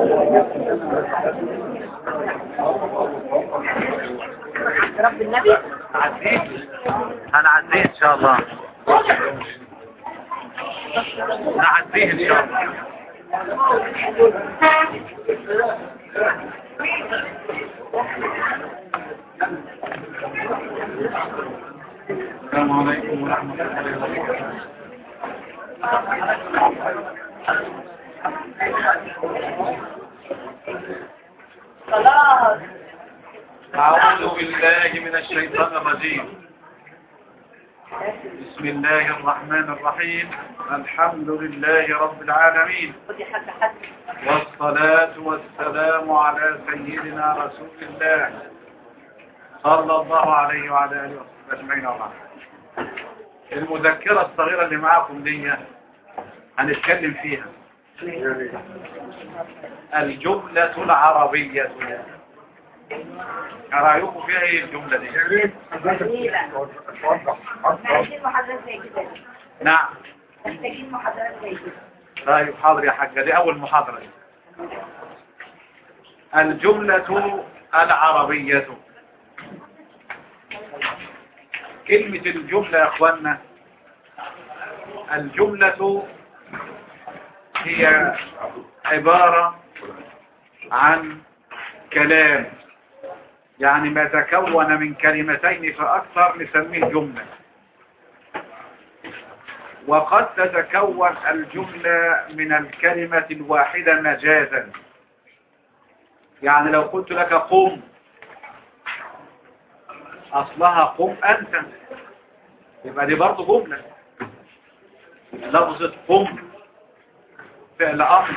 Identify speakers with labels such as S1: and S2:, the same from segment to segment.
S1: رب النبي
S2: عديه هنعديه ان شاء الله نعديه ان شاء الله السلام عليكم ورحمة الله وبركاته
S1: خلاص
S2: أعوذ بالله من الشيطان الرجيم بسم الله الرحمن الرحيم الحمد لله رب العالمين
S1: خدي حد حد
S2: والصلاة والسلام على سيدنا رسول الله صلى الله عليه وعلى آله وصحبه أجمعين وبعد المذكرة الصغيرة اللي معاكم دي هنتكلم فيها الجملة العربية رأيكم فيها ايه الجملة دي
S1: جميلة محتاجين محاضرات زي كده
S2: نعم
S1: محتاجين محاضرات زي كده
S2: طيب حاضر يا حاجة دي أول محاضرة دي. الجملة العربية كلمة الجملة يا أخوانا الجملة هي عبارة عن كلام يعني ما تكون من كلمتين فأكثر نسميه جملة وقد تتكون الجملة من الكلمة الواحدة مجازا يعني لو قلت لك قم أصلها قم أنت يبقى دي برضه جملة لفظة قم فعل أمر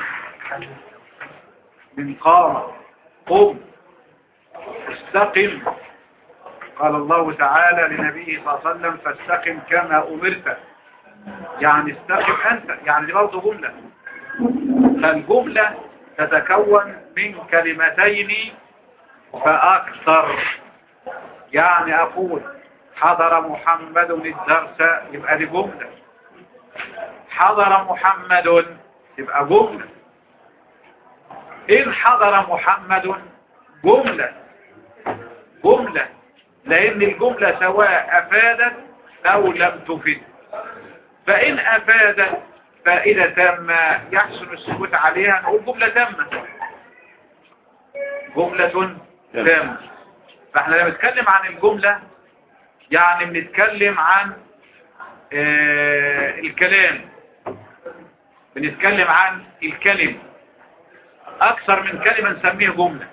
S2: من قام قم استقم قال الله تعالى لنبيه صلى الله عليه وسلم فاستقم كما أمرت يعني استقم أنت يعني دي برضه جملة فالجملة تتكون من كلمتين فأكثر يعني أقول حضر محمد الدرس يبقى دي جملة حضر محمد يبقى جملة إن حضر محمد جملة جملة لأن الجملة سواء أفادت أو لم تفد فإن أفادت فائدة تامة يحسن السكوت عليها نقول جملة تامة جملة تامة فاحنا لما نتكلم عن الجملة يعني بنتكلم عن آه الكلام بنتكلم عن الكلم أكثر من كلمة نسميه جملة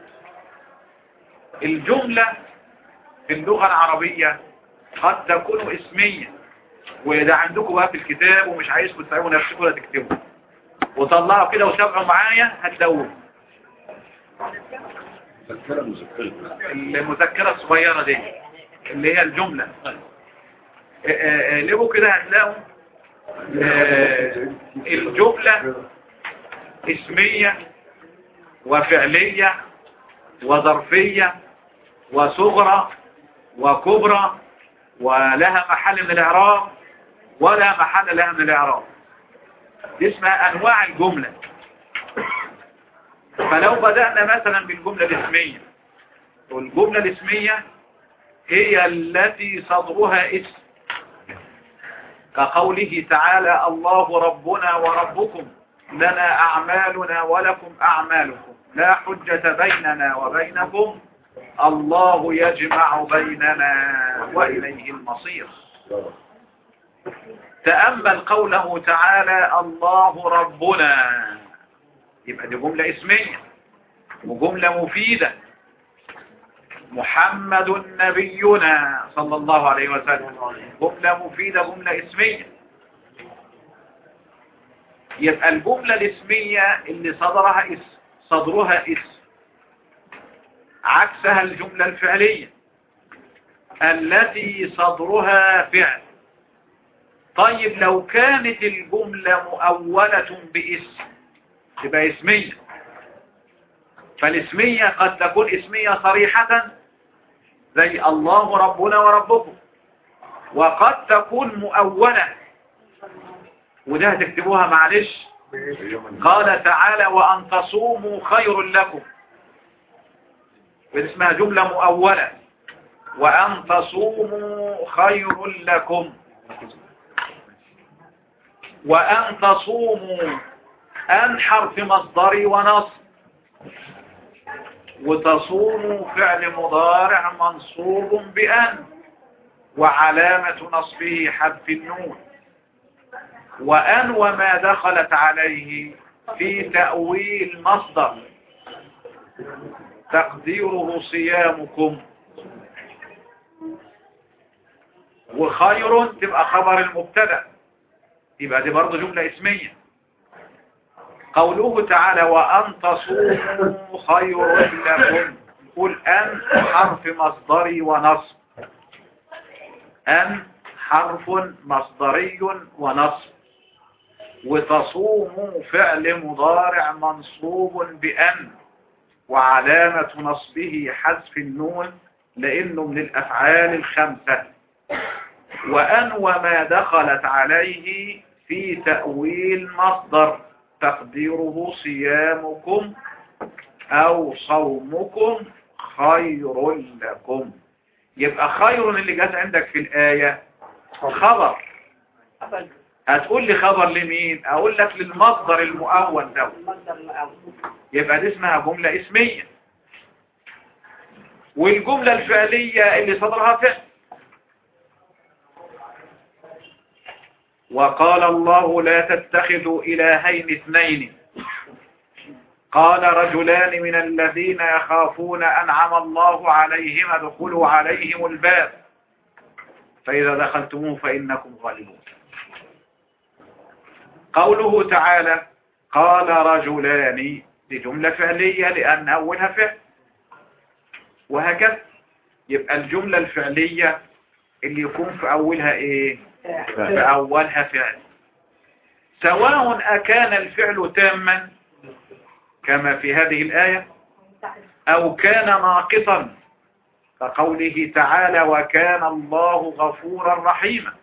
S2: الجملة في اللغة العربية قد تكون اسمية وإذا عندكم بقى في الكتاب ومش عايزكم تسألوا نفسكم ولا تكتبوا وطلعوا كده وتابعوا معايا هتلاقوه المذكرة الصغيرة دي اللي هي الجملة لقوا كده هتلاقوا الجملة اسمية وفعلية وظرفية وصغرى وكبرى ولها محل من الإعراب ولا محل لها من الإعراب دي اسمها أنواع الجملة فلو بدأنا مثلا بالجملة الاسمية والجملة الاسمية هي التي صدرها اسم كقوله تعالى الله ربنا وربكم لنا أعمالنا ولكم أعمالكم لا حجة بيننا وبينكم الله يجمع بيننا وإليه المصير تأمل قوله تعالى الله ربنا يبقى دي جملة اسمية وجملة مفيدة محمد نبينا صلى الله عليه وسلم جملة مفيدة جملة اسمية يبقى الجملة الاسمية اللي صدرها اسم صدرها اسم عكسها الجملة الفعلية التي صدرها فعل طيب لو كانت الجملة مؤولة باسم تبقى اسمية فالاسمية قد تكون اسمية صريحة زي الله ربنا وربكم وقد تكون مؤولة وده هتكتبوها معلش قال تعالى وأن تصوموا خير لكم اسمها جملة مؤولة وأن تصوموا خير لكم وأن تصوموا أن حرف مصدري ونصب وتصوموا فعل مضارع منصوب بأن وعلامة نصبه حذف النون وأن وما دخلت عليه في تأويل مصدر تقديره صيامكم وخير تبقى خبر المبتدا يبقى دي برضه جملة اسمية قوله تعالى وأن تصوموا خير لكم قل أن حرف مصدري ونصب أن حرف مصدري ونصب وتصوموا فعل مضارع منصوب بأن وعلامة نصبه حذف النون لأنه من الأفعال الخمسة وأن وما دخلت عليه في تأويل مصدر تقديره صيامكم أو صومكم خير لكم يبقى خير اللي جات عندك في الآية خبر هتقول لي خبر لمين اقول لك للمصدر المؤول ده يبقى دي اسمها جملة اسمية والجملة الفعلية اللي صدرها فعل وقال الله لا تتخذوا إلهين اثنين قال رجلان من الذين يخافون أنعم الله عليهم ادخلوا عليهم الباب فإذا دخلتموه فإنكم غالبون قوله تعالى قال رجلان دي جملة فعلية لأن أولها فعل وهكذا يبقى الجملة الفعلية اللي يكون في أولها إيه في أولها فعل سواء أكان الفعل تاما كما في هذه الآية أو كان ناقصا كقوله تعالى وكان الله غفورا رحيما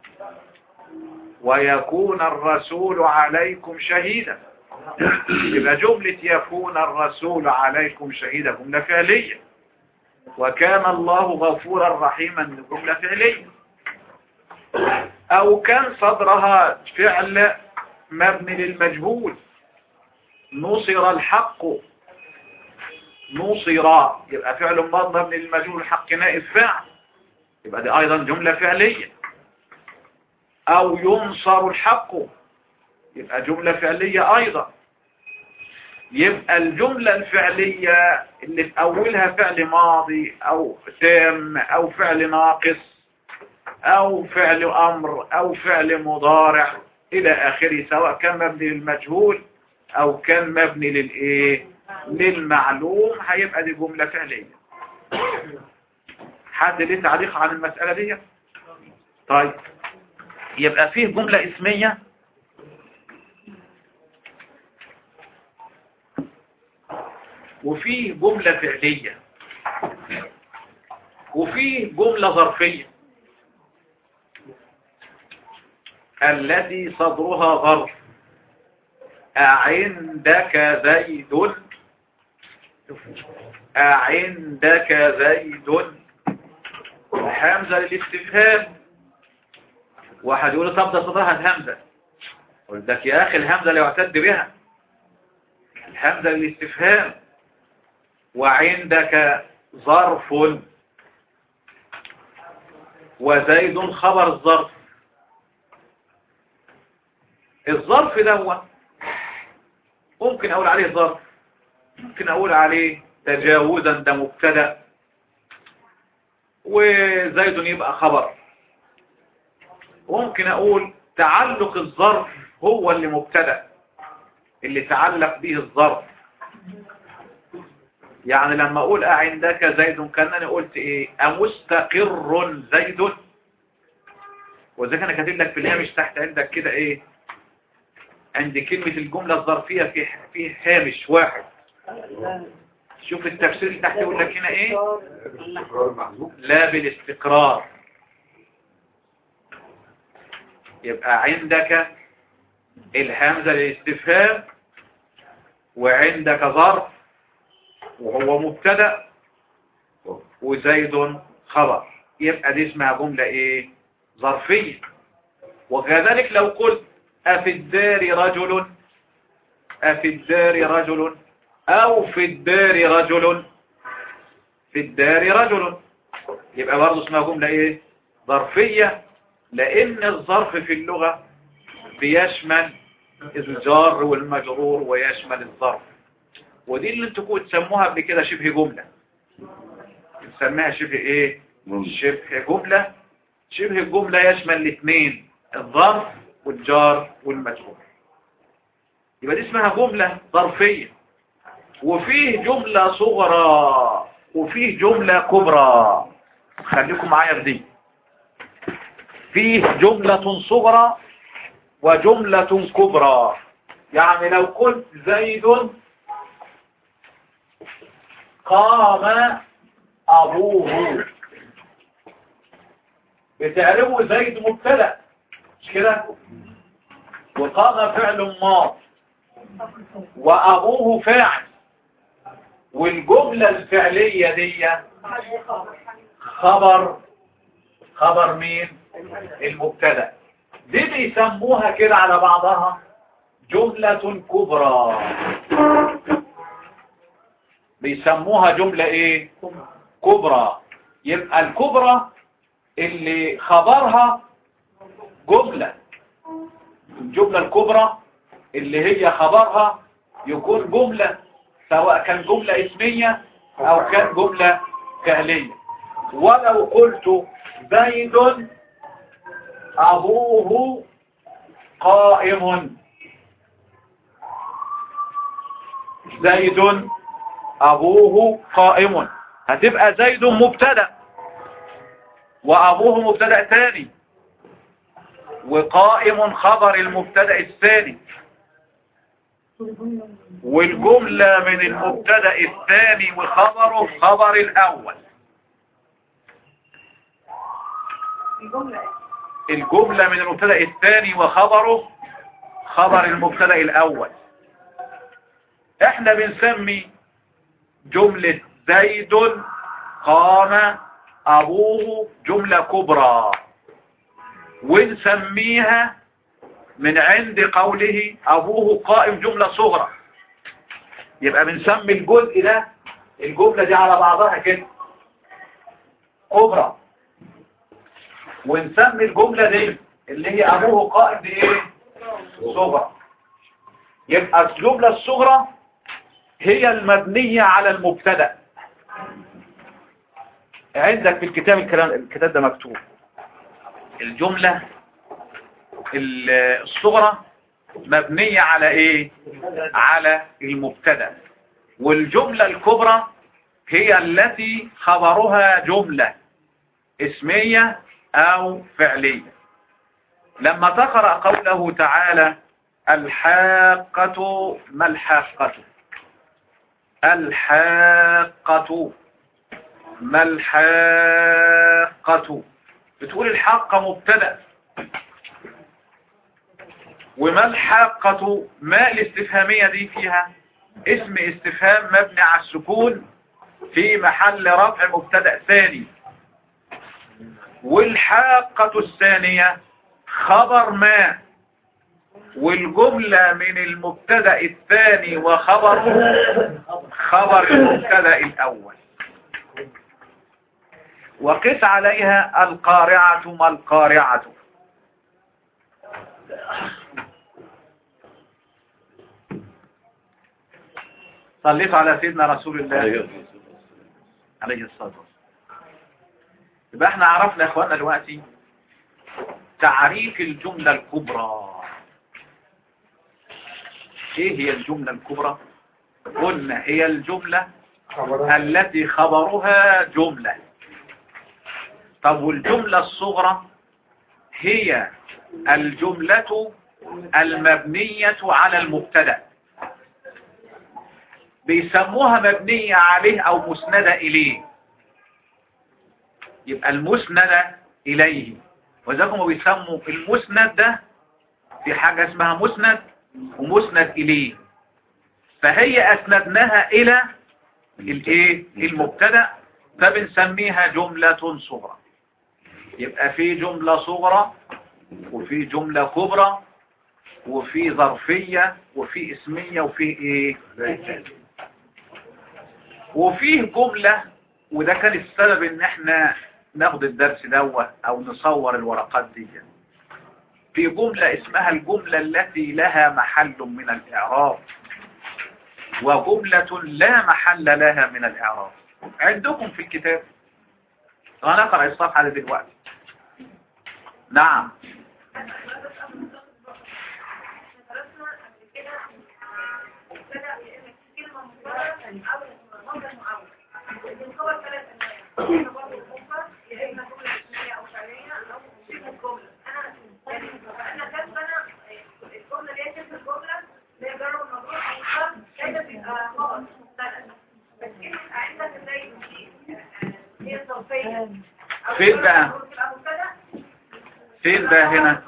S2: ويكون الرسول عليكم شهيدا يبقى جملة يكون الرسول عليكم شهيدا جملة فعلية وكان الله غفورا رحيما جملة فعلية أو كان صدرها فعل مبني للمجهول نصر الحق نصر يبقى فعل ماض مبني للمجهول الحق نائب فاعل يبقى دي أيضا جملة فعلية أو ينصر الحق يبقى جملة فعلية أيضا يبقى الجملة الفعلية اللي في أولها فعل ماضي أو تام أو فعل ناقص أو فعل أمر أو فعل مضارع إلى آخره سواء كان مبني للمجهول أو كان مبني للإيه للمعلوم هيبقى دي جملة فعلية حد ليه تعليق عن المسألة دي طيب يبقى فيه جملة اسمية وفيه جملة فعلية وفيه جملة ظرفية التي صدرها ظرف أعندك زيد أعندك زيد الحمزة للاستفهام واحد يقول طب ده صدرها الهمزة قلت لك يا أخي الهمزة لا يعتد بها الهمزة للاستفهام وعندك ظرف وزيد خبر الظرف الظرف ده ممكن أقول عليه ظرف ممكن أقول عليه تجاوزا ده مبتدا وزيد يبقى خبر ممكن أقول تعلق الظرف هو اللي مبتدا اللي تعلق به الظرف يعني لما أقول أعندك زيد كأنني قلت إيه أمستقر زيد وإذا كان كاتب لك في الهامش تحت عندك كده إيه عند كلمة الجملة الظرفية في في هامش واحد شوف التفسير اللي تحت يقول لك هنا ايه لا بالاستقرار يبقى عندك الهمزة للاستفهام وعندك ظرف وهو مبتدأ وزيد خبر يبقى دي اسمها جملة ايه ظرفية وكذلك لو قلت أفي الدار رجل أفي الدار رجل أو في الدار رجل في الدار رجل يبقى برضه اسمها جملة ايه ظرفية لأن الظرف في اللغة بيشمل الجار والمجرور ويشمل الظرف ودي اللي انتوا كنتوا تسموها قبل كده شبه جملة نسميها شبه ايه شبه جملة شبه الجملة يشمل الاثنين الظرف والجار والمجرور يبقى دي اسمها جملة ظرفية وفيه جملة صغرى وفيه جملة كبرى خليكم معايا في دي فيه جملة صغرى وجملة كبرى يعني لو قلت زيد قام أبوه بتعرفوا زيد مبتدأ مش كده وقام فعل ماض وأبوه فاعل والجملة الفعلية دي خبر خبر مين المبتدأ دي بيسموها كده على بعضها جملة كبرى بيسموها جملة ايه كبرى يبقى الكبرى اللي خبرها جملة الجملة الكبرى اللي هي خبرها يكون جملة سواء كان جملة اسمية او كان جملة فعلية ولو قلت زيد أبوه قائم زيد أبوه قائم هتبقى زيد مبتدأ وأبوه مبتدأ ثاني وقائم خبر المبتدأ الثاني والجملة من المبتدأ الثاني وخبره خبر الأول
S1: الجملة
S2: الجملة من المبتدأ الثاني وخبره خبر المبتدأ الأول احنا بنسمي جملة زيد قام أبوه جملة كبرى ونسميها من عند قوله أبوه قائم جملة صغرى يبقى بنسمي الجزء ده الجملة دي على بعضها كده كبرى ونسمي الجملة دي اللي هي أبوه قائم دي إيه صغرى يبقى الجملة الصغرى هي المبنية على المبتدأ عندك في الكتاب الكلام الكتاب ده مكتوب الجملة الصغرى مبنية على ايه على المبتدأ والجملة الكبرى هي التي خبرها جملة اسمية او فعلية لما تقرأ قوله تعالى الحاقة ما الحاقة الحاقة ما الحاقة بتقول الحاقة مبتدأ وما الحاقة ما الاستفهامية دي فيها اسم استفهام مبني على السكون في محل رفع مبتدأ ثاني والحاقة الثانية خبر ما والجملة من المبتدأ الثاني وخبره خبر المبتدأ الأول وقس عليها القارعة ما القارعة صليت على سيدنا رسول الله عليه الصلاة والسلام يبقى احنا عرفنا يا اخوانا دلوقتي تعريف الجملة الكبرى ايه هي الجملة الكبرى قلنا هي الجملة التي خبرها جملة طب والجملة الصغرى هي الجملة المبنية على المبتدا بيسموها مبنية عليه او مسندة اليه يبقى المسند اليه وذلك هم بيسموا المسند ده في حاجة اسمها مسند ومسند إليه فهي أسندناها إلى الإيه المبتدأ فبنسميها جملة صغرى يبقى في جملة صغرى وفي جملة كبرى وفي ظرفية وفي اسمية وفي ايه وفيه جملة وده كان السبب ان احنا ناخد الدرس دوت او نصور الورقات دي في جملة اسمها الجملة التي لها محل من الاعراب وجملة لا محل لها من الاعراب عندكم في الكتاب هنقرأ الصفحة دي دلوقتي نعم فين بقى فين بقى هنا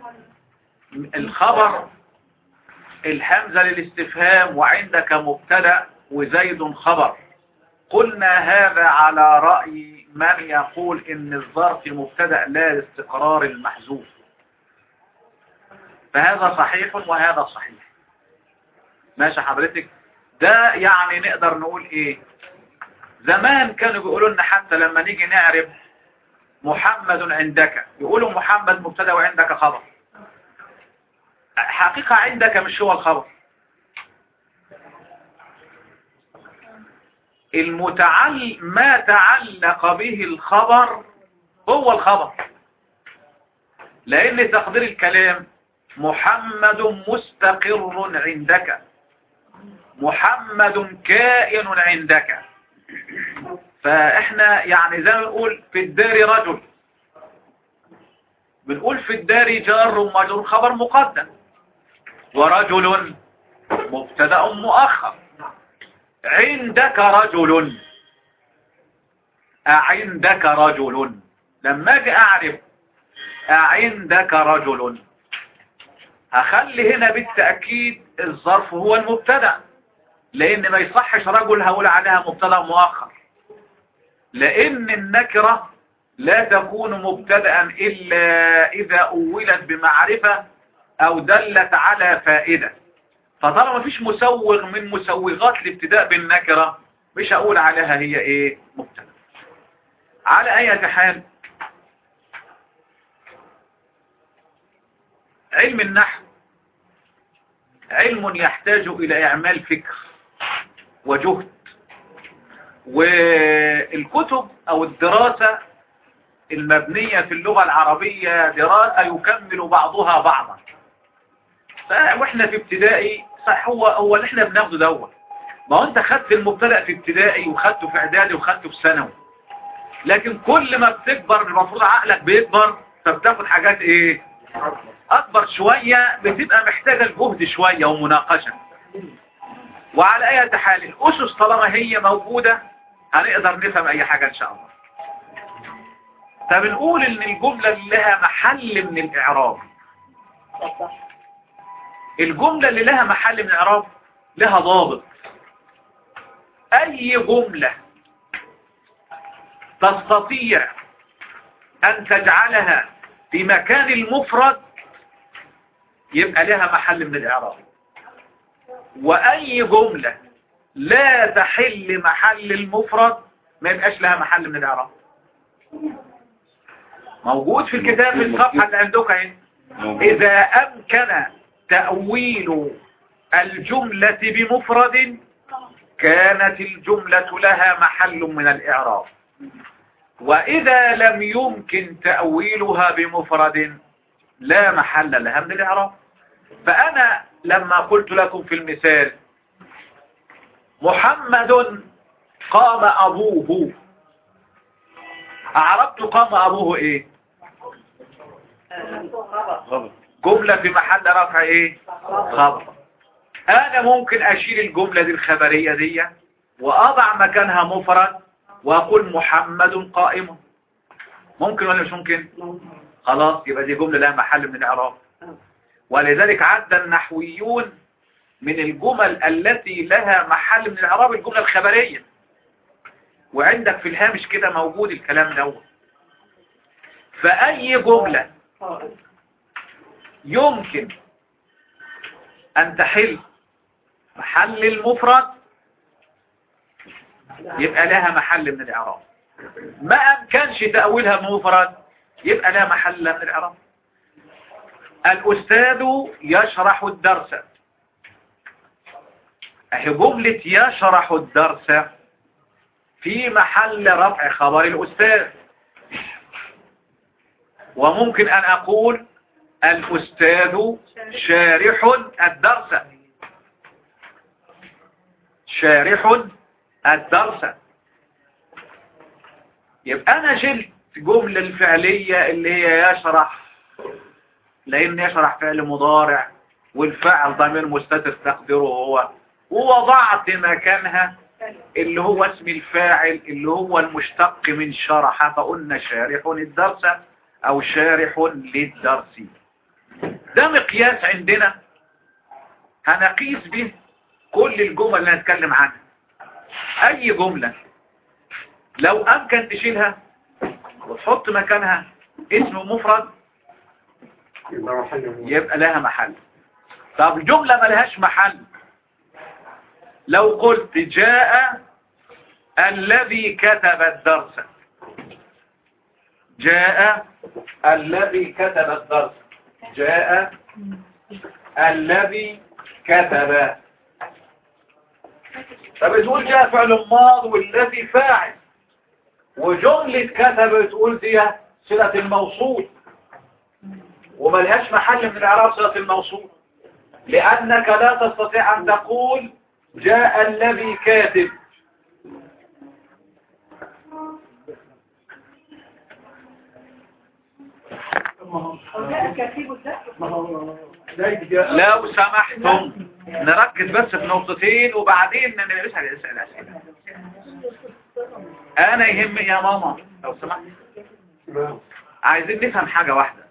S2: الخبر الحمزة للاستفهام وعندك مبتدا وزيد خبر قلنا هذا على رأي من يقول ان الظرف مبتدا لا لاستقرار المحذوف فهذا صحيح وهذا صحيح ماشي حضرتك ده يعني نقدر نقول ايه زمان كانوا بيقولوا لنا حتى لما نيجي نعرف محمد عندك يقولوا محمد مبتدا وعندك خبر حقيقة عندك مش هو الخبر المتعل ما تعلق به الخبر هو الخبر لأن تقدير الكلام محمد مستقر عندك محمد كائن عندك فاحنا يعني زي ما نقول في الدار رجل بنقول في الدار جار ومجرور خبر مقدم ورجل مبتدا مؤخر عندك رجل أعندك رجل لما اجي اعرف أعندك رجل هخلي هنا بالتأكيد الظرف هو المبتدا لان ما يصحش رجل هقول عليها مبتدا مؤخر لان النكرة لا تكون مبتدا الا اذا اولت بمعرفة او دلت على فائدة فطالما مفيش مسوغ من مسوغات الابتداء بالنكرة مش هقول عليها هي ايه مبتدا على اي حال علم النحو علم يحتاج الى اعمال فكر وجهد والكتب او الدراسة المبنية في اللغة العربية دراسة يكمل بعضها بعضا واحنا في ابتدائي صح هو هو اللي احنا بناخده دوت ما هو انت خدت المبتدأ في ابتدائي وخدته في اعدادي وخدته في ثانوي لكن كل ما بتكبر المفروض عقلك بيكبر فبتاخد حاجات ايه اكبر شوية بتبقى محتاجة الجهد شوية ومناقشة وعلى اي حال الاسس طالما هي موجودة هنقدر نفهم اي حاجة ان شاء الله فبنقول ان الجملة اللي لها محل من الاعراب الجملة اللي لها محل من الاعراب لها ضابط اي جملة تستطيع ان تجعلها في مكان المفرد يبقى لها محل من الاعراب واي جملة لا تحل محل المفرد ما يبقاش لها محل من الاعراب موجود في الكتاب في الصفحة اللي عندك اهي اذا امكن تأويل الجملة بمفرد كانت الجملة لها محل من الاعراب واذا لم يمكن تأويلها بمفرد لا محل لها من الاعراب فانا لما قلت لكم في المثال محمد قام أبوه أعربت قام أبوه إيه جملة في محل رفع إيه خبر أنا ممكن أشيل الجملة دي الخبرية دي وأضع مكانها مفرد وأقول محمد قائم ممكن ولا مش ممكن خلاص يبقى دي جملة لها محل من الإعراب ولذلك عد النحويون من الجمل التي لها محل من الإعراب الجملة الخبرية وعندك في الهامش كده موجود الكلام ده فأي جملة يمكن أن تحل محل المفرد يبقى لها محل من الإعراب ما أمكنش تأويلها مفرد يبقى لها محل من الإعراب الأستاذ يشرح الدرس أهي جملة يشرح الدرس في محل رفع خبر الأستاذ وممكن أن أقول الأستاذ شارح الدرس شارح الدرس يبقى أنا شلت جملة الفعلية اللي هي يشرح لأن يشرح فعل مضارع والفعل ضمير مستتر تقديره هو ووضعت مكانها اللي هو اسم الفاعل اللي هو المشتق من شرح فقلنا شارح الدرس او شارح للدرس ده مقياس عندنا هنقيس به كل الجمل اللي هنتكلم عنها اي جملة لو امكن تشيلها وتحط مكانها اسم مفرد يبقى لها محل طب جملة ملهاش محل لو قلت جاء الذي كتب الدرس جاء الذي كتب الدرس جاء الذي كتب فبتقول جاء فعل ماض والذي فاعل وجملة كتب بتقول دي صلة الموصول وملهاش محل من الاعراب صلة الموصول لأنك لا تستطيع أن تقول جاء الذي كاتب لو سمحتم نركز بس في نقطتين وبعدين نسأل الأسئلة أسئلة أنا يهمني يا ماما لو سمحت عايزين نفهم حاجة واحدة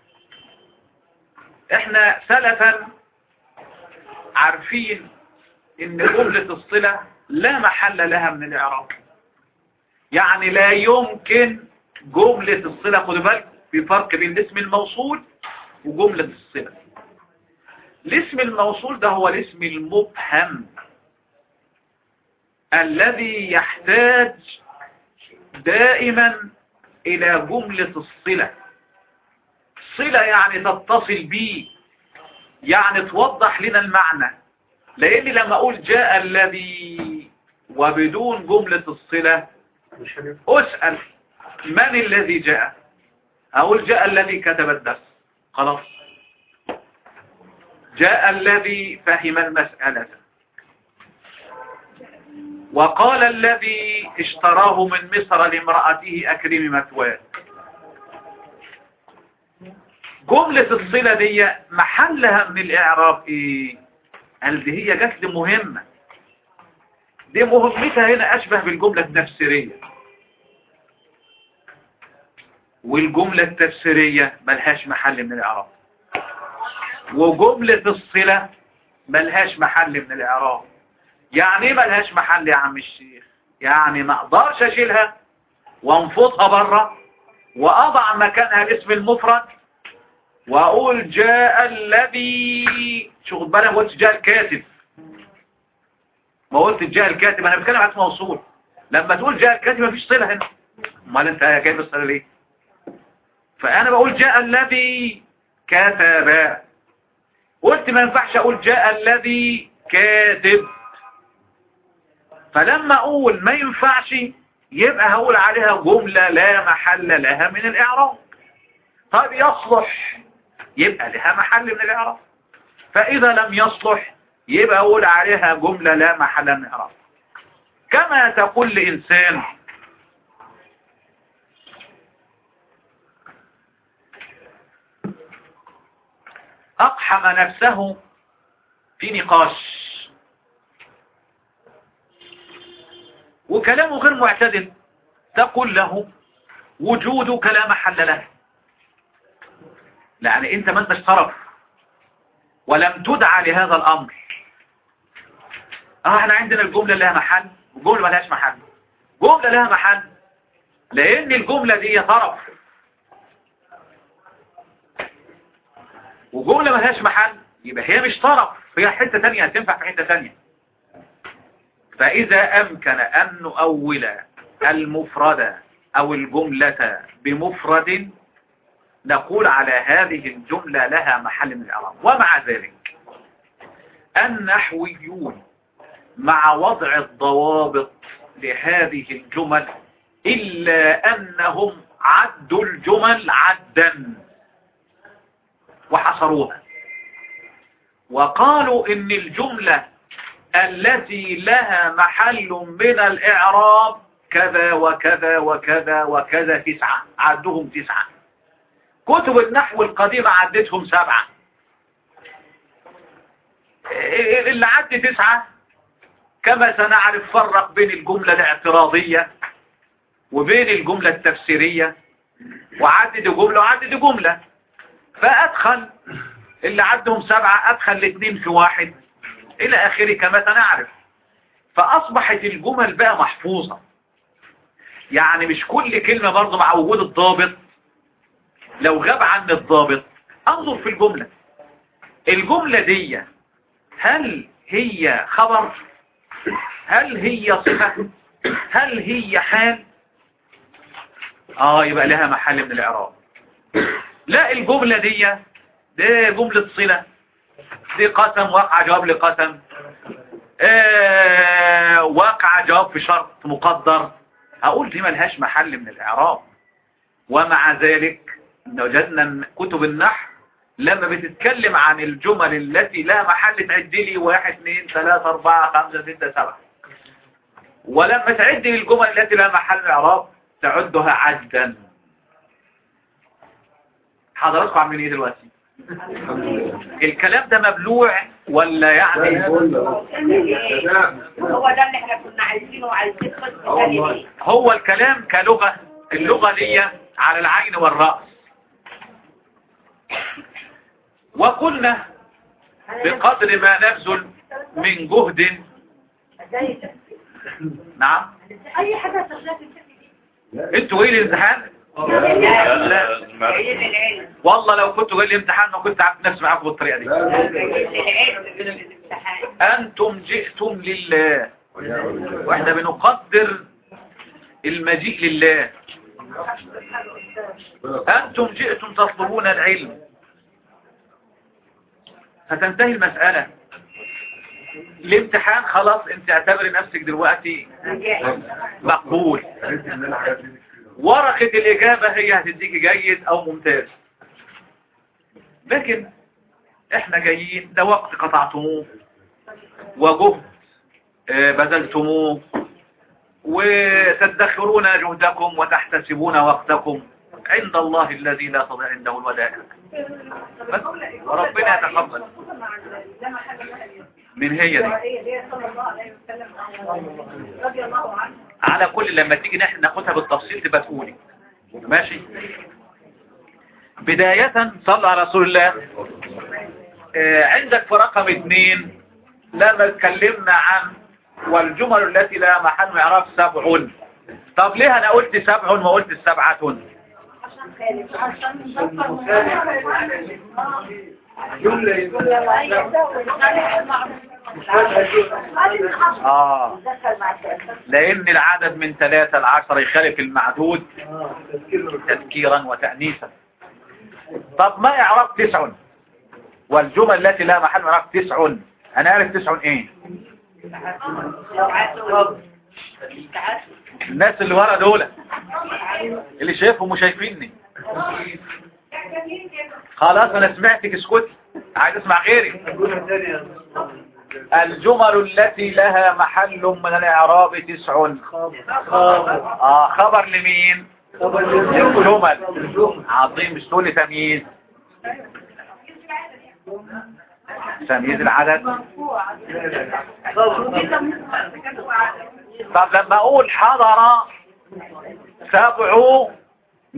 S2: احنا سلفا عارفين ان جملة الصلة لا محل لها من الاعراب يعني لا يمكن جملة الصلة خدوا بالك في فرق بين الاسم الموصول وجملة الصلة الاسم الموصول ده هو الاسم المبهم الذي يحتاج دائما الى جملة الصلة صلة يعني تتصل به يعني توضح لنا المعنى لاني لما اقول جاء الذي وبدون جملة الصلة اسأل من الذي جاء اقول جاء الذي كتب الدرس خلاص جاء الذي فهم المسألة وقال الذي اشتراه من مصر لامرأته أكرم مثواه جملة الصلة دي محلها من الإعراب إيه قال دي هي جات لي مهمة دي مهمتها هنا أشبه بالجملة التفسيرية والجملة التفسيرية ملهاش محل من الإعراب وجملة الصلة ملهاش محل من الإعراب يعني ايه ملهاش محل يا عم الشيخ يعني ما اقدرش اشيلها وانفضها بره واضع مكانها الاسم المفرد واقول جاء الذي شو خد بالك ما قلتش جاء الكاتب ما قلت جاء الكاتب انا بتكلم عن اسم موصول لما تقول جاء الكاتب مفيش صله هنا امال انت جايب الصله ليه فانا بقول جاء الذي كتب قلت ما ينفعش اقول جاء الذي كاتب فلما اقول ما ينفعش يبقى هقول عليها جملة لا محل لها من الاعراب طيب يصلح يبقى لها محل من الاعراب فاذا لم يصلح يبقى اقول عليها جملة لا محل من الاعراب كما تقول لإنسان أقحم نفسه في نقاش وكلامه غير معتدل تقول له وجودك لا محل له يعني انت ما انتش طرف
S3: ولم تدعى لهذا الأمر اه احنا عندنا الجملة لها محل والجملة ما لهاش محل جملة لها محل لأن الجملة دي طرف وجملة ما لهاش محل يبقى هي مش طرف هي حتة تانية هتنفع في حتة تانية فإذا أمكن أن نؤول المفرد أو الجملة بمفرد نقول على هذه الجملة لها محل من الإعراب ومع ذلك النحويون مع وضع الضوابط لهذه الجمل إلا أنهم عدوا الجمل عدا وحصروها وقالوا إن الجملة التي لها محل من الإعراب كذا وكذا وكذا وكذا تسعة عدهم تسعة كتب النحو القديمة عدتهم سبعة اللي عد تسعة كما سنعرف فرق بين الجملة الاعتراضية وبين الجملة التفسيرية وعدد جملة وعدد جملة فأدخل اللي عدهم سبعة أدخل الاثنين في واحد إلى آخره كما سنعرف فأصبحت الجمل بقى محفوظة يعني مش كل كلمة برضه مع وجود الضابط لو غاب عن الضابط انظر في الجملة الجملة دي هل هي خبر هل هي صفة هل هي حال اه يبقى لها محل من الاعراب لا الجملة دي دي جملة صلة دي قسم وقع جواب لقسم آه وقع جواب في شرط مقدر اقول دي ملهاش محل من الاعراب ومع ذلك وجدنا كتب النحو لما بتتكلم عن الجمل التي لا محل تعد لي واحد اثنين ثلاثة اربعة خمسة ستة سبعة ولما تعد لي الجمل التي لا محل اعراب تعدها عدا حضراتكم عاملين ايه دلوقتي الكلام ده مبلوع ولا يعني
S1: هو ده اللي احنا كنا عايزينه وعايزين قسم تاني ليه
S3: هو الكلام كلغة اللغة دي على العين والرأس وقلنا بقدر ما نبذل من جهد نعم
S1: اي حاجة تشغل في
S3: انتوا ايه الامتحان
S1: عيد العلم
S3: والله لو كنتوا جاي الامتحان ما كنت عارف نفسي معاكم بالطريقة دي
S1: عيد العلم من الامتحان
S3: انتم جئتم لله واحنا بنقدر المجيء لله أنتم جئتم تطلبون العلم فتنتهي المسألة الامتحان خلاص انت اعتبر نفسك دلوقتي مقبول ورقة الإجابة هي هتديك جيد أو ممتاز لكن احنا جايين ده وقت قطعتموه وجهد آه، بذلتموه وتدخرون جهدكم وتحتسبون وقتكم عند الله الذي لا تضيع عنده الودائع بس وربنا يتقبل من هي دي على كل لما تيجي نحن ناخدها بالتفصيل تبقى تقولي ماشي بداية صلى على رسول الله آه، عندك في رقم اثنين لما اتكلمنا عن والجمل التي لا محل اعراب سبع طب ليه انا قلت سبع ما قلت السبعة اه لان العدد من ثلاثة لعشرة يخالف المعدود تذكيرا وتأنيسا طب ما اعراب تسع والجمل التي لا محل اعراب تسع انا اعرف تسع ايه الناس اللي ورا دول اللي شايفهم وشايفيني خلاص انا سمعتك اسكتي عايز اسمع غيري الجمل التي لها محل من الاعراب تسع اه خبر لمين الجمل عظيم مش تقول لي تمييز تمييز العدد طب لما اقول حضر سبع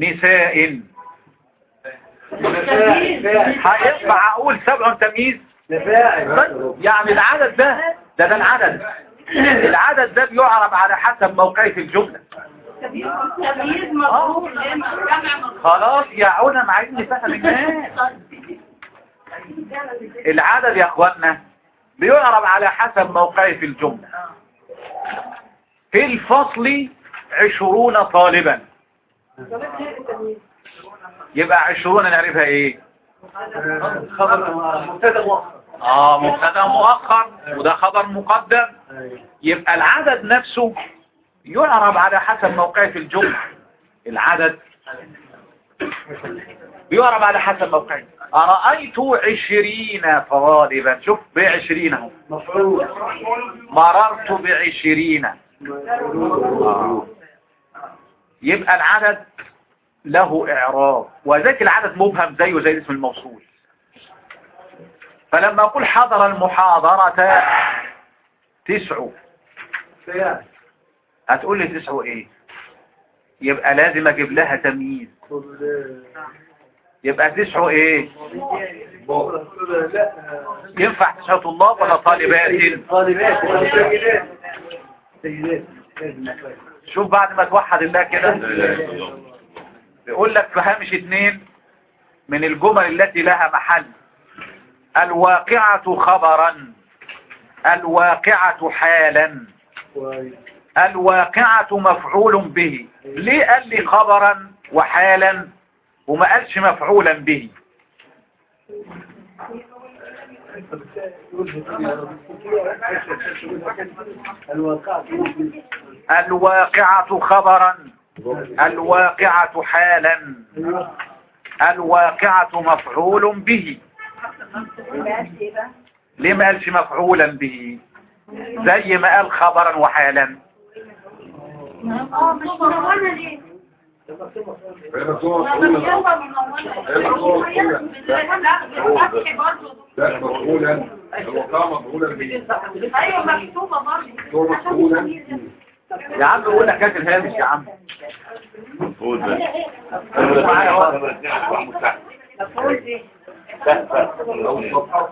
S3: نساء هينفع اقول سبع تمييز يعني العدد ده ده ده العدد العدد ده بيعرب على حسب موقعه في الجملة
S1: تمييز مظهور لما جمع مظهور
S3: خلاص يا علم عايزين نفهم الناس العدد يا اخوانا بيعرب على حسب موقعه في الجملة في الفصل عشرون طالبا يبقى عشرون نعرفها ايه اه مبتدا مؤخر وده خبر مقدم يبقى العدد نفسه يعرب على حسب موقعه في الجملة العدد يعرب على حسب موقعه أرأيت عشرين طالبا شوف بعشرين اهو مررت بعشرين آه. يبقى العدد له إعراب وذلك العدد مبهم زيه زي اسم الموصول فلما أقول حضر المحاضرة تسع هتقول لي تسع ايه يبقى لازم اجيب لها تمييز يبقى تسع ايه ينفع تسع طلاب ولا طالبات شوف بعد ما توحد الله كده بيقول لك في هامش اتنين من الجمل التي لها محل الواقعة خبرا الواقعة حالا الواقعة مفعول به ليه قال لي خبرا وحالا وما قالش مفعولا به الواقعة خبرا الواقعة حالا الواقعة مفعول به ليه ما قالش مفعولا به زي ما قال خبرا وحالا
S1: اه مش منورنا ليه؟
S4: هي مكتوبة مفعولا لا مفعولا الوقاع مفعولا به
S1: ايوه مكتوبه برضه
S4: هو مفعولا
S3: يا عم قول لك هات الهامش يا عم
S4: أو صفحة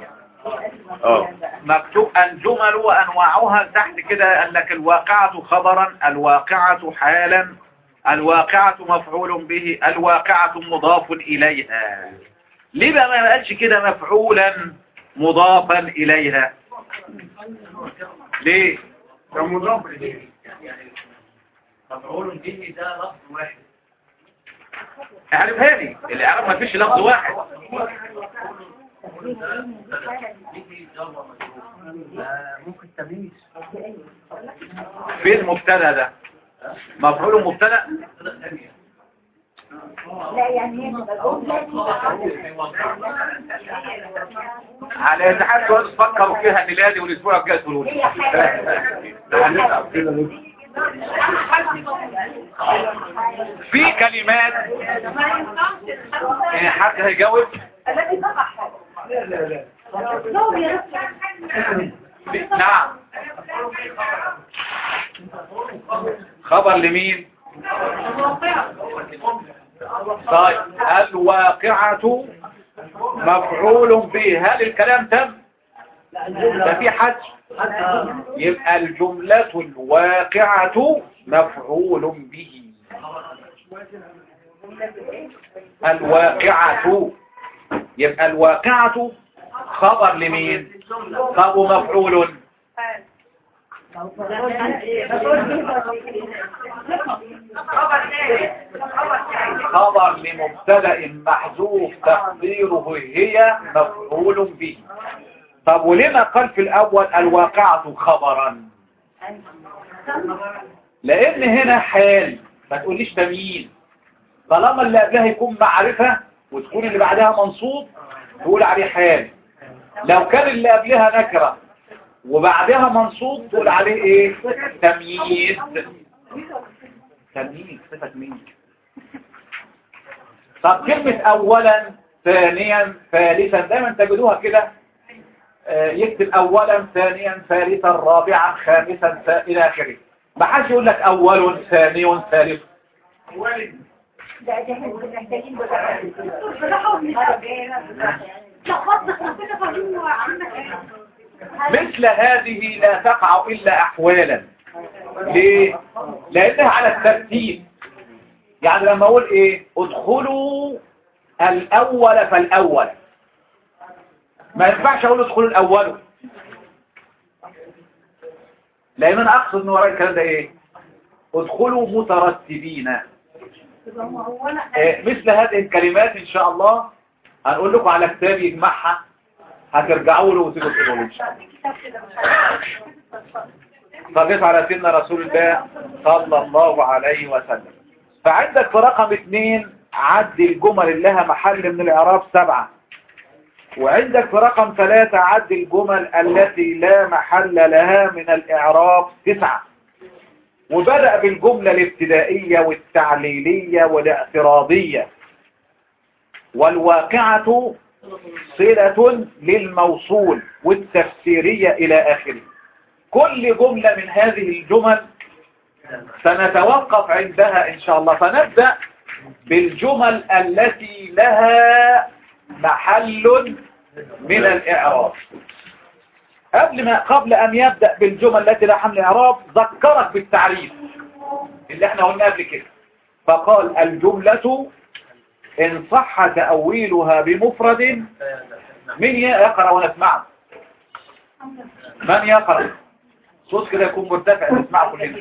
S3: مكتوب الجمل وأنواعها تحت كده قال لك الواقعة خبرا الواقعة حالا الواقعة مفعول به الواقعة مضاف إليها ليه بقى ما قالش كده مفعولا مضافا إليها ليه
S2: كان مضاف إليه
S3: اعرفها لي الاعراب ما فيش لفظ واحد فين المبتدا ده مفعول مبتدا
S1: لا يعني هي
S3: على اتحاد تقعدوا تفكروا فيها ميلادي والاسبوع الجاي تقولوا لي
S4: هنتعب كده ليه؟
S3: في كلمات يعني حد هيجاوب
S1: الذي تقع حاجه لو يرفع
S3: نعم خبر لمين طيب الواقعة مفعول به هل الكلام تم ده في حد يبقى الجملة الواقعة مفعول به الواقعة يبقى الواقعة خبر لمين طب ومفعول خبر لمبتدا محذوف تقديره هي مفعول به طب ولما قال في الاول الواقعة خبرا لان هنا حال ما تقوليش تمييز طالما اللي قبلها يكون معرفة وتكون اللي بعدها منصوب تقول عليه حال لو كان اللي قبلها نكرة وبعدها منصوب تقول عليه ايه تمييز تمييز صفة مين طب كلمة اولا ثانيا ثالثا دايما تجدوها كده آه، يكتب اولا ثانيا ثالثا رابعا خامسا ثا- الى اخره ما حدش يقول لك اول ثاني ثالث
S1: ده ده احنا محتاجين بقى لخبطت ربنا فاهمين وعندك ايه
S3: مثل هذه لا تقع إلا أحوالا ليه؟ لأنها على الترتيب يعني لما أقول إيه ادخلوا الأول فالأول ما ينفعش أقول ادخلوا الأول لأن أنا أقصد من وراء الكلام ده إيه ادخلوا مترتبين
S1: يبقى هو اولا
S3: إيه، مثل هذه الكلمات إن شاء الله هنقول لكم على كتاب يجمعها هترجعوا له وتيجوا تقولوا إن شاء الله
S1: كتاب كده مش عارف
S3: صليت على سيدنا رسول الله صلى الله عليه وسلم فعندك في رقم اثنين عد الجمل اللي لها محل من الإعراب سبعة وعندك في رقم ثلاثة عد الجمل التي لا محل لها من الإعراب تسعة وبدأ بالجملة الابتدائية والتعليلية والاعتراضية والواقعة صلة للموصول والتفسيرية إلى آخره كل جملة من هذه الجمل سنتوقف عندها إن شاء الله فنبدأ بالجمل التي لها محل من الإعراب قبل ما قبل أن يبدأ بالجمل التي لها محل الإعراب ذكرك بالتعريف اللي احنا قلنا قبل كده فقال الجملة إن صح تأويلها بمفرد من يقرأ ونسمعه من يقرأ صوت كده يكون مرتفع نسمعه كلنا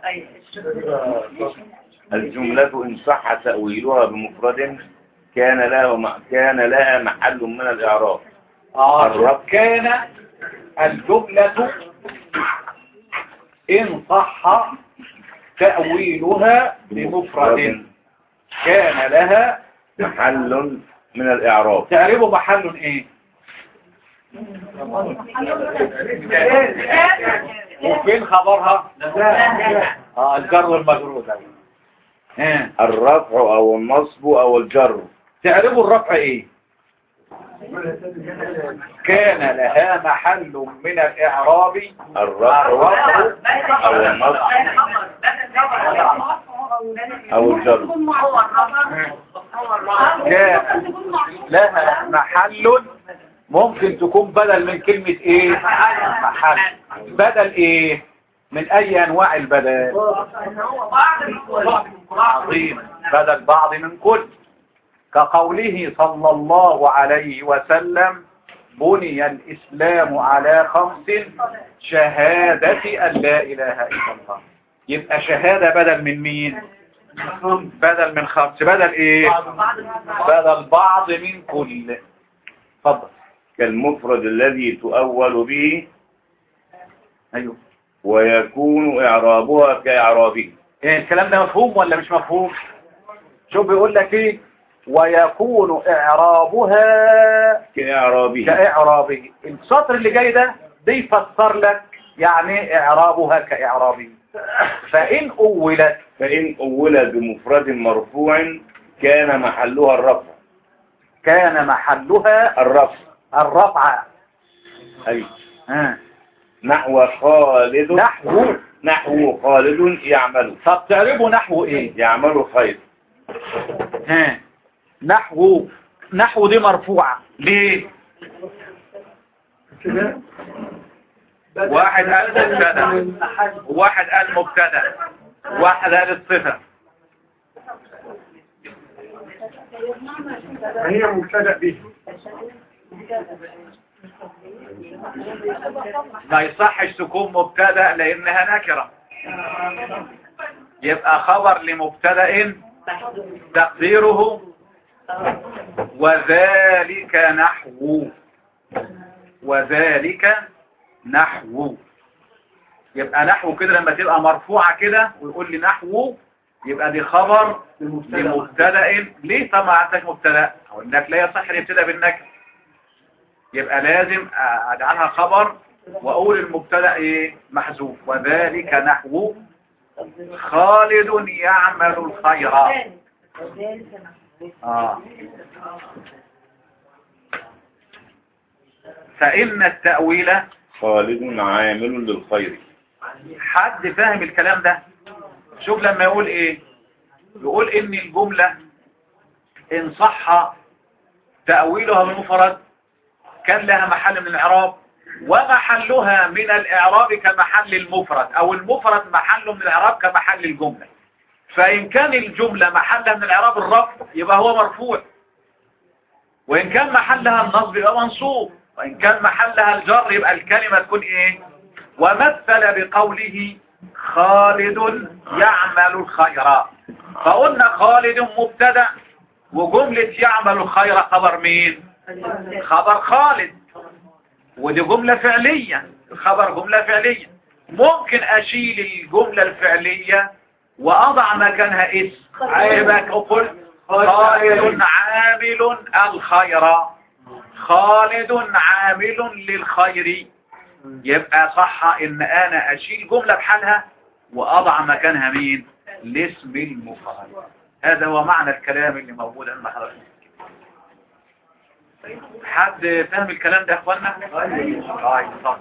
S5: الجملة إن صح تأويلها بمفرد كان له كان لها محل من الإعراب
S3: آه
S5: الرب.
S3: كان الجملة إن صح تأويلها بمفرد كان لها
S5: محل من الإعراب
S3: تعريبه محل إيه وفين خبرها اه الجر والمجرور ده ها
S5: الرفع أو النصب أو الجر
S3: تعرفوا الرفع ايه كان لها محل من الاعراب
S5: الرفع أو النصب أو الجر
S3: كان لها محل ممكن تكون بدل من كلمة ايه محل بدل ايه من اي انواع البدل عظيم بدل بعض من كل كقوله صلى الله عليه وسلم بني الإسلام على خمس شهادة أن لا إله إلا الله يبقى شهادة بدل من مين بدل من خمس بدل إيه بدل بعض من كل اتفضل
S5: كالمفرد الذي تؤول به
S3: أيوه
S5: ويكون إعرابها كإعرابه
S3: إيه الكلام ده مفهوم ولا مش مفهوم شوف بيقول لك ايه ويكون اعرابها
S5: كإعرابه
S3: كاعرابه السطر اللي جاي ده بيفسر لك يعني إيه اعرابها كاعرابه فان اولت
S5: فإن أولت بمفرد مرفوع كان محلها الرفع
S3: كان محلها
S5: الرفع
S3: الرفع
S5: أي
S3: ها.
S5: نحو خالد
S3: نحو
S5: نحو خالد يعمل
S3: طب تعرفوا نحو ايه
S5: يعمل خير
S3: ها نحو نحو دي مرفوعة ليه واحد قال مبتدا واحد قال مبتدا واحد قال الصفة
S2: هي مبتدأ به
S3: ما يصحش تكون مبتدا لانها نكرة يبقى خبر لمبتدا تقديره وذلك نحو وذلك نحو يبقى نحو كده لما تبقى مرفوعة كده ويقول لي نحو يبقى دي خبر لمبتدا ليه طب ما عندك مبتدا اقول لك لا يصح الابتداء بالنكره يبقى لازم اجعلها خبر واقول المبتدا ايه محذوف وذلك نحو خالد يعمل الخير آه. فإن التأويل
S5: خالد عامل للخير
S3: حد فاهم الكلام ده شوف لما يقول ايه يقول ان الجملة ان صح تأويلها بالمفرد كان لها محل من الإعراب ومحلها من الإعراب كمحل المفرد أو المفرد محله من الإعراب كمحل الجملة فإن كان الجملة محلها من الإعراب الرفع يبقى هو مرفوع وإن كان محلها النصب يبقى منصوب وإن كان محلها الجر يبقى الكلمة تكون إيه ومثل بقوله خالد يعمل الخير فقلنا خالد مبتدا وجملة يعمل الخير خبر مين خبر خالد ودي جملة فعلية الخبر جملة فعلية ممكن أشيل الجملة الفعلية وأضع مكانها اسم يبقى أقول خالد عامل الخير خالد عامل للخير يبقى صح ان انا اشيل جملة بحالها واضع مكانها مين الاسم المفرد هذا هو معنى الكلام اللي موجود عند حضرتك حد فهم الكلام ده يا اخوانا طيب صح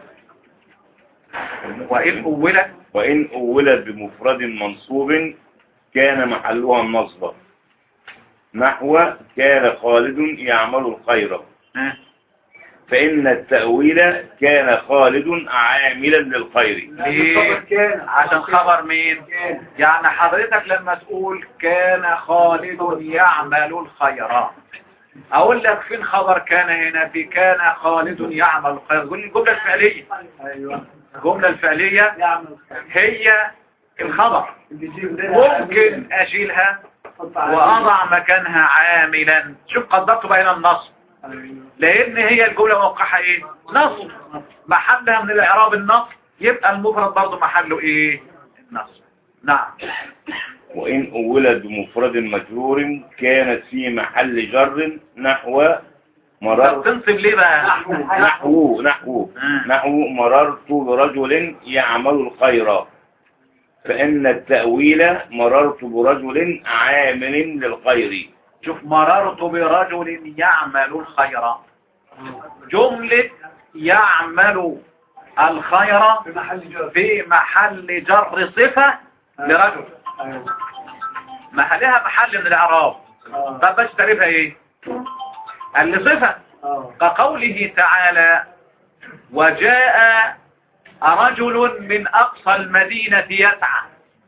S3: وإن أولت
S5: وإن أولت بمفرد منصوب كان محلها النصب نحو كان خالد يعمل الخير
S3: ها؟
S5: فإن التأويل كان خالد عاملا للخير
S3: ليه عشان خبر مين يعني حضرتك لما تقول كان خالد يعمل الخير اقول لك فين خبر كان هنا في كان خالد يعمل الخير قول لي الجملة الفعلية
S2: ايوه
S3: الجملة الفعلية
S2: يعمل
S3: هي الخبر
S2: بيجيب ده
S3: ممكن اشيلها واضع مكانها عاملا شوف قدرت بين النصب لان هي الجملة موقعها ايه نصب محلها من الاعراب النصب يبقى المفرد برضه محله ايه النصب نعم
S5: وإن أولت بمفرد مجرور كانت في محل جر نحو
S3: طب
S5: مررت
S3: تنصب ليه بقى
S5: نحو نحو
S3: آه.
S5: نحو مررت برجل يعمل الخير فإن التأويل مررت برجل عامل للخير
S3: شوف مررت برجل يعمل الخير جملة يعمل الخير
S2: في محل جر
S3: في محل جر صفة لرجل
S2: ايوه
S3: محلها محل من الاعراب
S2: اه
S3: طب باش تعرفها ايه قال لي صفة
S2: اه
S3: كقوله تعالى وجاء رجل من أقصى المدينة يسعى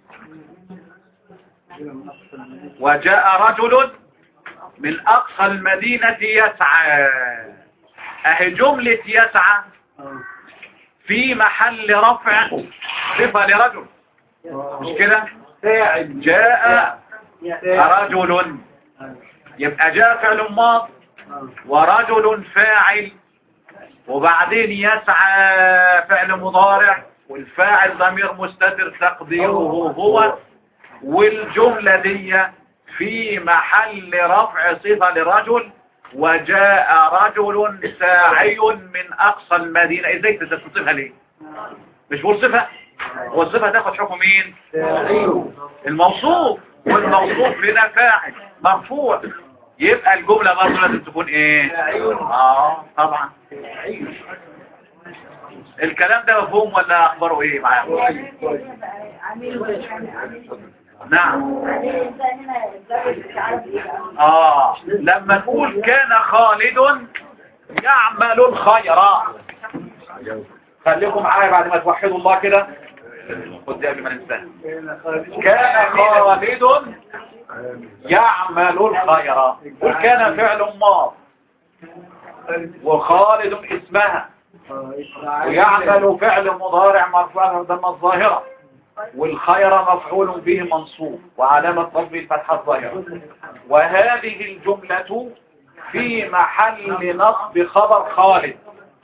S3: وجاء رجل من أقصى المدينة يسعى أهي جملة يسعى في محل رفع صفة لرجل مش كده
S2: فاعل
S3: جاء رجل يبقى جاء فعل ماض ورجل فاعل وبعدين يسعى فعل مضارع والفاعل ضمير مستتر تقديره هو والجملة دي في محل رفع صفة لرجل وجاء رجل ساعي من أقصى المدينة ازاي تتصفها ليه مش بقول صفة هو الصفة تاخد حكم مين الموصوف والموصوف هنا فاعل مرفوع يبقى الجملة برضه لازم تكون ايه اه طبعا الكلام ده مفهوم ولا اخباره ايه معاكم نعم اه لما نقول كان خالد يعمل الخير خليكم معايا بعد ما توحدوا الله كده خد دي قبل ما ننساها كان خالد يعمل الخير وكان فعل ماض وخالد اسمها ويعمل فعل مضارع مرفوع ضمن الظاهرة والخير مفعول به منصوب وعلامة نصبه الفتحة الظاهرة وهذه الجملة في محل نصب خبر خالد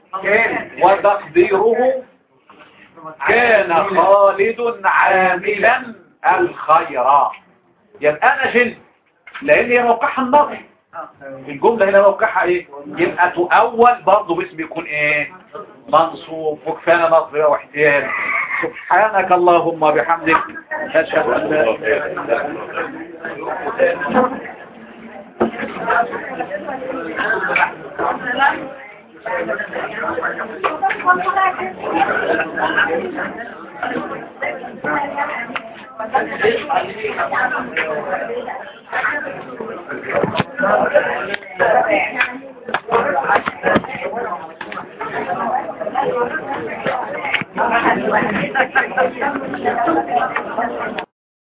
S3: وتقديره كان خالد عاملا الخير يبقى انا شلت لان هي موقعها النصب الجملة هنا موقعها ايه يبقى تؤول برضه باسم يكون ايه منصوب وكفانا نصب واحتيال سبحانك اللهم بحمدك اشهد ان لا اله الا انت
S1: Thank you.